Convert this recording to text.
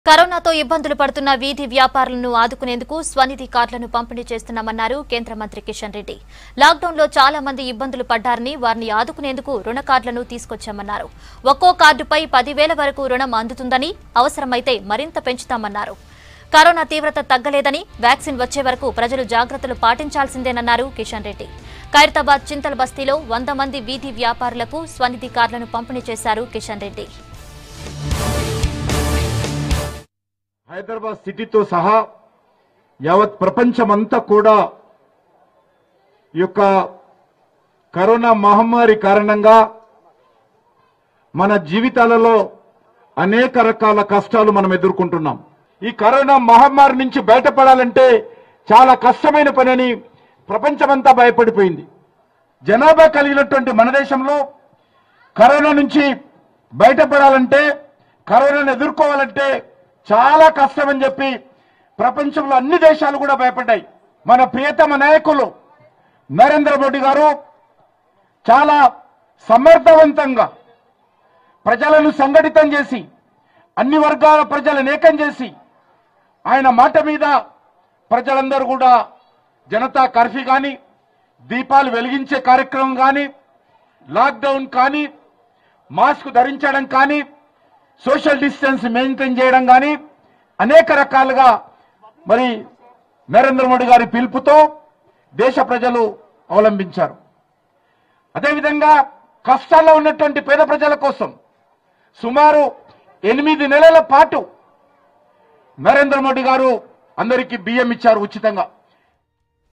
కరోనాతో ఇబ్బందులు పడుతున్న వీధి వ్యాపారులను ఆదుకునేందుకు స్వనిధి కార్డులను పంపిణీ చేస్తున్నామన్నారు కేంద్ర మంత్రి కిషన్ రెడ్డి లాక్డౌన్లో చాలా మంది ఇబ్బందులు పడ్డారని వారిని ఆదుకునేందుకు రుణ కార్డులను తీసుకొచ్చామన్నారు ఒక్కో కార్డుపై పదివేల వరకు రుణం అందుతుందని అవసరమైతే మరింత పెంచుతామన్నారు కరోనా తీవ్రత తగ్గలేదని వ్యాక్సిన్ వచ్చే వరకు ప్రజలు జాగ్రత్తలు పాటించాల్సిందేనన్నారు కిషన్ రెడ్డి ఖైరతాబాద్ చింతల్ బస్తీలో వంద మంది వీధి వ్యాపారులకు స్వనిధి కార్డులను పంపిణీ చేశారు కిషన్ రెడ్డి హైదరాబాద్ సిటీతో సహా యావత్ ప్రపంచమంతా కూడా ఈ యొక్క కరోనా మహమ్మారి కారణంగా మన జీవితాలలో అనేక రకాల కష్టాలు మనం ఎదుర్కొంటున్నాం ఈ కరోనా మహమ్మారి నుంచి బయటపడాలంటే చాలా కష్టమైన పని అని ప్రపంచమంతా భయపడిపోయింది జనాభా కలిగినటువంటి మన దేశంలో కరోనా నుంచి బయటపడాలంటే కరోనాను ఎదుర్కోవాలంటే చాలా కష్టమని చెప్పి ప్రపంచంలో అన్ని దేశాలు కూడా భయపడ్డాయి మన ప్రియతమ నాయకులు నరేంద్ర మోడీ గారు చాలా సమర్థవంతంగా ప్రజలను సంఘటితం చేసి అన్ని వర్గాల ప్రజలను ఏకం చేసి ఆయన మాట మీద ప్రజలందరూ కూడా జనతా కర్ఫ్యూ కానీ దీపాలు వెలిగించే కార్యక్రమం కానీ లాక్డౌన్ కానీ మాస్క్ ధరించడం కానీ సోషల్ డిస్టెన్స్ మెయింటైన్ చేయడం కానీ అనేక రకాలుగా మరి నరేంద్ర మోడీ గారి పిలుపుతో దేశ ప్రజలు అవలంబించారు అదేవిధంగా కష్టాల్లో ఉన్నటువంటి పేద ప్రజల కోసం సుమారు ఎనిమిది నెలల పాటు నరేంద్ర మోడీ గారు అందరికీ బియ్యం ఇచ్చారు ఉచితంగా